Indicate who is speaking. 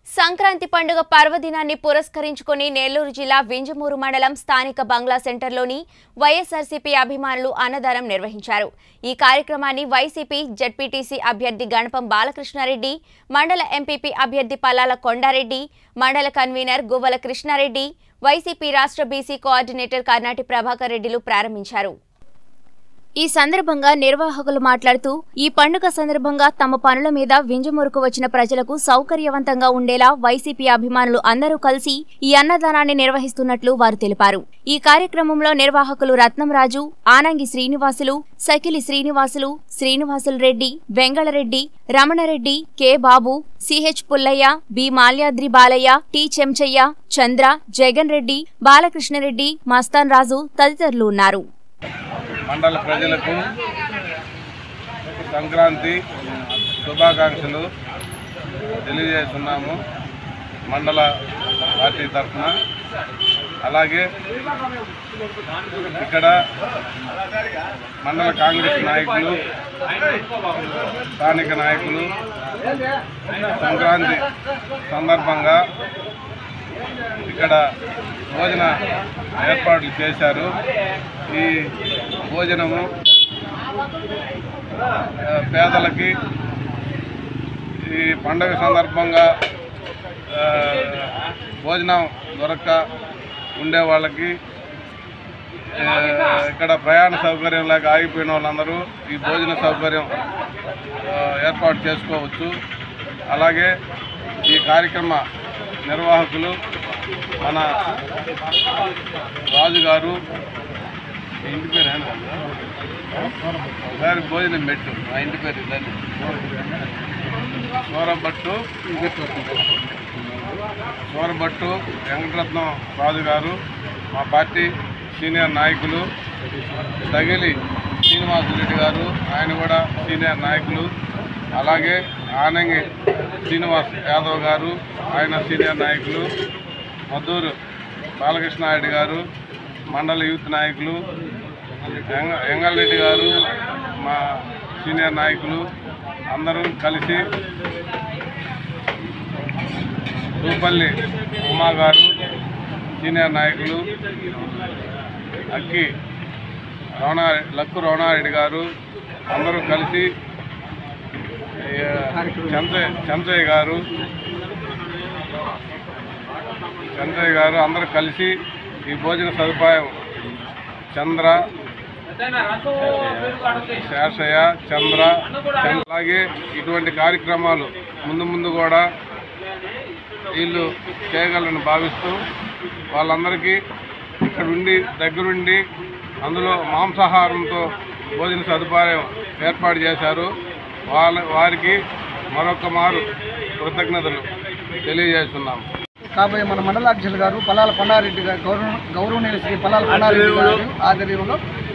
Speaker 1: సంక్రాంతి పండుగ పర్వదినాన్ని పురస్కరించుకొని నెల్లూరు జిల్లా వింజమూరు మండలం స్థానిక బంగ్లా సెంటర్లోని వైఎస్ఆర్సీపీ అభిమానులు అన్నదానం నిర్వహించారు ఈ కార్యక్రమాన్ని వైసీపీ జడ్పీటీసీ అభ్యర్థి గణపం బాలకృష్ణారెడ్డి మండల ఎంపీపీ అభ్యర్థి పల్లాల కొండారెడ్డి మండల కన్వీనర్ గువ్వల కృష్ణారెడ్డి వైసీపీ రాష్ట్ర బీసీ కోఆర్డినేటర్ కర్నాటి ప్రభాకర్ రెడ్డిలు ప్రారంభించారు ఈ సందర్భంగా నిర్వాహకులు మాట్లాడుతూ ఈ పండుగ సందర్భంగా తమ పనుల మీద వింజమూరుకు వచ్చిన ప్రజలకు సౌకర్యవంతంగా ఉండేలా వైసీపీ అభిమానులు అందరూ కలిసి ఈ అన్నదానాన్ని నిర్వహిస్తున్నట్లు వారు తెలిపారు ఈ కార్యక్రమంలో నిర్వాహకులు Ratnamraju Anangi Srinivasulu Sakili Srinivasulu Srinivasulu Reddy Vengalareddy Ramanareddy K Babu CH Pullaiah B Malyadri Balaiah T Chenchaiah Chandra Jagan Reddy Balakrishnareddy Mastan Raju తదితరులు ఉన్నారు
Speaker 2: మండల ప్రజలకు సంక్రాంతి శుభాకాంక్షలు తెలియజేస్తున్నాము మండల పార్టీ తరఫున అలాగే ఇక్కడ మండల కాంగ్రెస్ నాయకులు స్థానిక నాయకులు సంక్రాంతి సందర్భంగా ఇక్కడ భోజన ఏర్పాట్లు చేశారు ఈ భోజనము ఆ, పేదలకి ఈ పండగ సందర్భంగా ఆ, భోజనం దొరక్క ఉండే వాళ్ళకి ఆ, ఇక్కడ ప్రయాణ సౌకర్యం లేక ఆగిపోయిన వాళ్ళందరూ ఈ భోజన సౌకర్యం ఆ, ఏర్పాటు చేసుకోవచ్చు అలాగే ఈ కార్యక్రమ నిర్వాహకులు మన రాజు గారు మీ ఇంటి పేరు ఏంటి? ఒకసారి భోజనం పెట్టు మా ఇంటి పేరు ఇదని సూరభట్టు సూరభట్టు వెంకటరత్నం రాజు గారు మా పార్టీ సీనియర్ నాయకులు తగిలి శ్రీనివాసరెడ్డి గారు ఆయన కూడా సీనియర్ నాయకులు అలాగే ఆనంగి శ్రీనివాస్ యాదవ్ గారు ఆయన సీనియర్ నాయకులు మద్దూరు బాలకృష్ణారెడ్డి గారు మండల యూత్ నాయకులు ఎంగ ఎంగల్రెడ్డి గారు మా సీనియర్ నాయకులు అందరూ కలిసి తూపల్లి ఉమా గారు సీనియర్ నాయకులు అక్కి రమణ లక్కు రమణారెడ్డి గారు అందరూ కలిసి ఈ, చంచయ్య చంచయ్య గారు చంద్రయ్య గారు అందరూ కలిసి ఈ భోజన సదుపాయం చంద్ర శేషయ్య చంద్ర చంద్ర అలాగే ఇటువంటి కార్యక్రమాలు ముందు ముందు కూడా వీళ్ళు చేయగలరని భావిస్తూ వాళ్ళందరికీ ఇక్కడ ఉండి దగ్గరుండి అందులో మాంసాహారంతో భోజన సదుపాయం ఏర్పాటు చేశారు వాళ్ళ వారికి మరొక మారు కృతజ్ఞతలు తెలియజేస్తున్నాం
Speaker 3: కాబోయే మన మండలాధ్యక్షులు గారు పల్లాల కొండారెడ్డి గారు గౌరవ గౌరవనీయులు శ్రీ పల్లాల కొండారెడ్డి గారు ఆధ్వర్యంలో